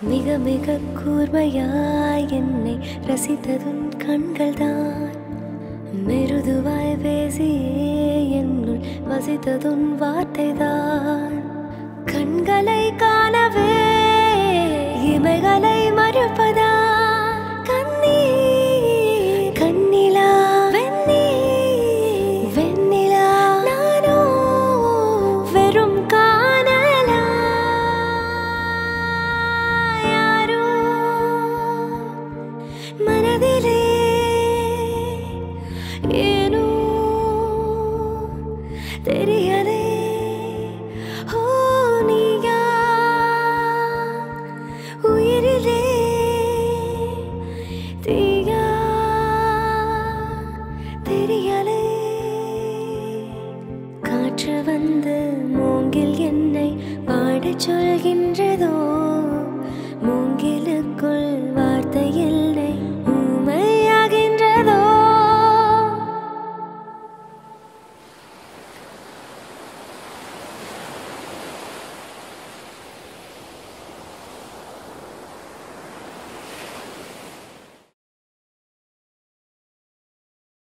மிக மிக கூர்மையாய் என்னை ரசித்ததுன் கண்கள்தான் மெருதுவாய் பேசியே என்னுள் வசித்ததுன் வார்த்தைதான் கண்களை காணவே இமைகளை மறுப்பதா கண்ணீர் கண்ணிலா வெண்ணீர் வெண்ணிலா நானோ வெறும் காணலா யாரோ மனதிலே ஏனோ தெரியலே ஓ நீயா உயிரிலே தீயா தெரியலே காற்று வந்து மூங்கில் என்னை பாடச் சொல்கின்றதோ